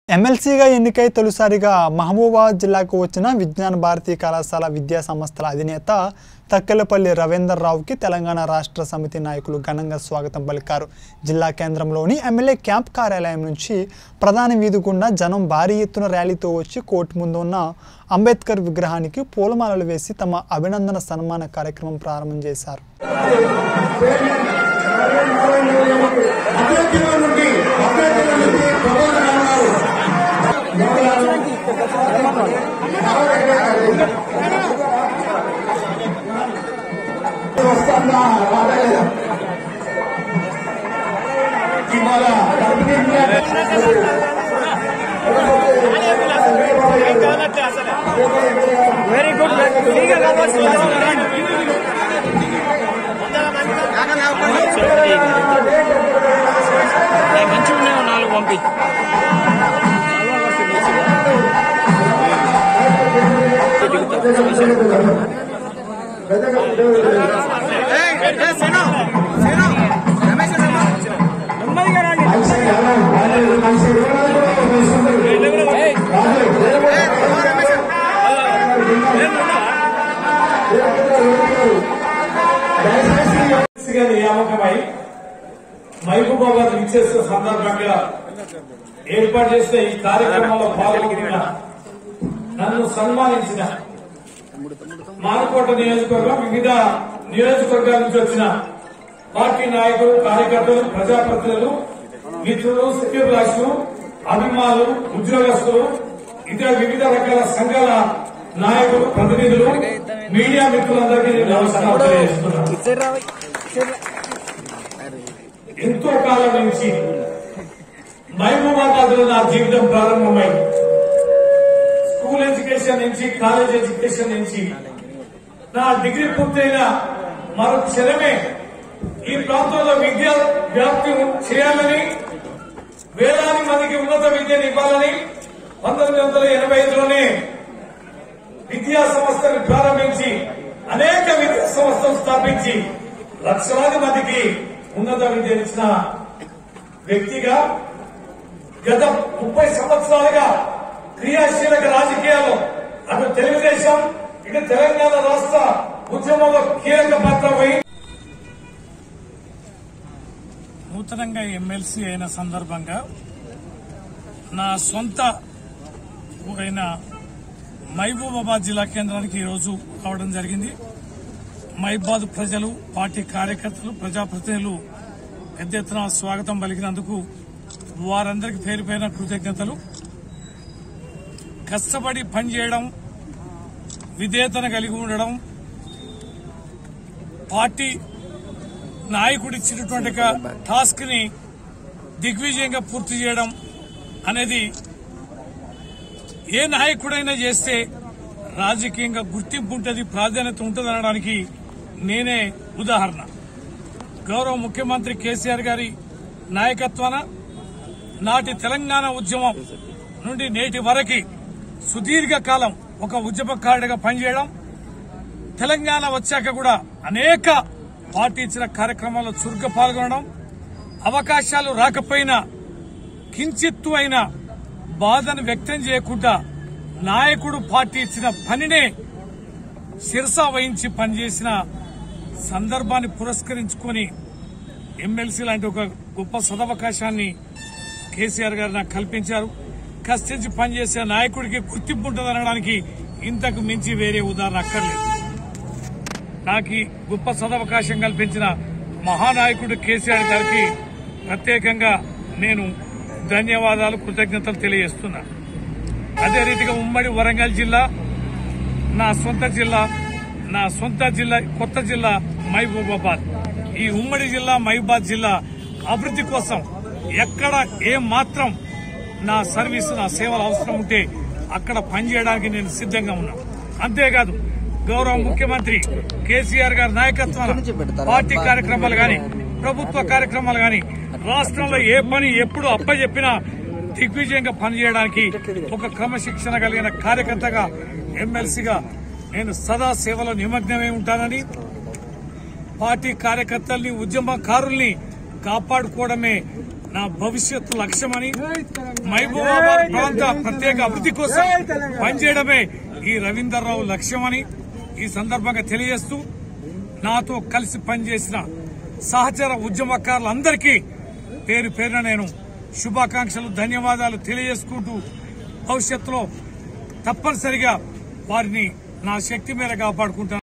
ఎమ్మెల్సీగా ఎన్నికై తొలిసారిగా మహబూబాబాద్ జిల్లాకు వచ్చిన విజ్ఞాన భారతి కళాశాల విద్యా సంస్థల అధినేత తక్కెలపల్లి రవీందర్ రావుకి తెలంగాణ రాష్ట్ర సమితి నాయకులు ఘనంగా స్వాగతం పలికారు జిల్లా కేంద్రంలోని ఎమ్మెల్యే క్యాంప్ కార్యాలయం నుంచి ప్రధాన వీధి గుండా జనం భారీ ఎత్తున ర్యాలీతో వచ్చి కోర్టు ముందు ఉన్న అంబేద్కర్ విగ్రహానికి పూలమాలలు వేసి తమ అభినందన సన్మాన కార్యక్రమం ప్రారంభం చేశారు అభ్యర్థుల నుండి అభ్యర్థుల నుండి ప్రబోధన గారు వస్తుందా రాలేదు ఇవాళ వెరీ గుడ్ ఫ్రీగా కావాల్సి మంచిగా ఉన్నాయి నాలుగు పంపి నెమ్మదిగా రండి గా నియామకమై మహబూబాబాద్ విచ్చేసిన సందర్భంగా ఏర్పాటు చేసిన ఈ కార్యక్రమంలో పాల్గొన్న నన్ను సన్మానించిన మానుకోట నియోజకవర్గం వివిధ నియోజకవర్గాల నుంచి వచ్చిన పార్టీ నాయకులు కార్యకర్తలు ప్రజాప్రతినిధులు మిత్రులు శ్రేయభిలాషులు అభిమానులు ఉద్యోగస్తులు ఇతర వివిధ రకాల సంఘాల నాయకులు ప్రతినిధులు మీడియా మిత్రులందరికీ నేను నమస్కారం తెలియజేస్తున్నాను ఇచ్చారు రావయ్ ఎంతో కాలం నుంచి మహబూబాబాద్ లో నా జీవితం ప్రారంభమై స్కూల్ ఎడ్యుకేషన్ నుంచి కాలేజ్ ఎడ్యుకేషన్ నుంచి నా డిగ్రీ పూర్తయిన మరో క్షణమే ఈ ప్రాంతంలో విద్య వ్యాప్తి చేయాలని వేలాది మందికి ఉన్నత విద్యను ఇవ్వాలని పంతొమ్మిది వందల ఎనభై ఐదులోనే విద్యా సంస్థను ప్రారంభించి అనేక విద్యా సంస్థలు స్థాపించి లక్షలాది మందికి ఉన్నత విద్యను ఇచ్చిన వ్యక్తిగా గత ముప్పై సంవత్సరాలుగా క్రియాశీలక రాజకీయాల్లో అటు తెలుగుదేశం ఇటు తెలంగాణ రాష్ట్ర ఉద్యమంలో కీలక పాత్ర వహి నూతనంగా ఎమ్మెల్సీ అయిన సందర్భంగా నా సొంత ఊరైన మహబూబాబాద్ జిల్లా కేంద్రానికి ఈరోజు రావడం జరిగింది మహబాద్ ప్రజలు పార్టీ కార్యకర్తలు ప్రజాప్రతినిధులు పెద్ద ఎత్తున స్వాగతం పలికినందుకు వారందరికీ పేరు పేరున కృతజ్ఞతలు కష్టపడి పనిచేయడం విధేయతన కలిగి ఉండడం పార్టీ నాయకుడిచ్చినటువంటి ఒక టాస్క్ ని దిగ్విజయంగా పూర్తి చేయడం అనేది ఏ నాయకుడైనా చేస్తే రాజకీయంగా గుర్తింపు ఉంటుంది ప్రాధాన్యత ఉంటుంది అనడానికి నేనే ఉదాహరణ గౌరవ ముఖ్యమంత్రి కేసీఆర్ గారి నాయకత్వాన నాటి తెలంగాణ ఉద్యమం నుండి నేటి వరకు సుదీర్ఘ కాలం ఒక ఉద్యమకారుడిగా పనిచేయడం తెలంగాణ వచ్చాక కూడా అనేక పార్టీ ఇచ్చిన కార్యక్రమాల్లో చురుగ్గా పాల్గొనడం అవకాశాలు రాకపోయినా కించిత్తు అయిన బాధను వ్యక్తం చేయకుండా నాయకుడు పార్టీ ఇచ్చిన పనినే శిరసా వహించి పనిచేసిన సందర్భాన్ని పురస్కరించుకొని ఎమ్మెల్సీ లాంటి ఒక గొప్ప సదవకాశాన్ని కేసీఆర్ గారు నాకు కల్పించారు కష్టించి పనిచేసే నాయకుడికి గుర్తింపు ఉంటుంది అనడానికి ఇంతకు మించి వేరే ఉదాహరణ అక్కర్లేదు నాకు ఈ గొప్ప సదవకాశం కల్పించిన మహానాయకుడు కేసీఆర్ గారికి ప్రత్యేకంగా నేను ధన్యవాదాలు కృతజ్ఞతలు తెలియజేస్తున్నా అదే రీతిగా ఉమ్మడి వరంగల్ జిల్లా నా సొంత జిల్లా నా సొంత జిల్లా కొత్త జిల్లా మహబూబాబాద్ ఈ ఉమ్మడి జిల్లా మహబూబాద్ జిల్లా అభివృద్ధి కోసం ఎక్కడ ఏ మాత్రం నా సర్వీస్ నా సేవలు అవసరం ఉంటే అక్కడ పనిచేయడానికి నేను సిద్ధంగా ఉన్నా అంతేకాదు గౌరవ ముఖ్యమంత్రి కేసీఆర్ గారి నాయకత్వాన పార్టీ కార్యక్రమాలు గాని ప్రభుత్వ కార్యక్రమాలు గాని రాష్ట్రంలో ఏ పని ఎప్పుడు అప్పచెప్పినా దిగ్విజయంగా పనిచేయడానికి ఒక క్రమశిక్షణ కలిగిన కార్యకర్తగా ఎమ్మెల్సీగా నేను సదా సేవలో నిమగ్నమై ఉంటానని పార్టీ కార్యకర్తల్ని ఉద్యమకారుల్ని కాపాడుకోవడమే నా భవిష్యత్తు లక్ష్యమని మహబూబాబాద్ ప్రాంత ప్రత్యేక అభివృద్ధి కోసం పనిచేయడమే ఈ రవీందర్రావు లక్ష్యమని ఈ సందర్భంగా తెలియజేస్తూ నాతో కలిసి పనిచేసిన సహచర ఉద్యమకారులందరికీ పేరు పేరున నేను శుభాకాంక్షలు ధన్యవాదాలు తెలియజేసుకుంటూ భవిష్యత్తులో తప్పనిసరిగా వారిని నా శక్తి మేర కాపాడుకుంటాను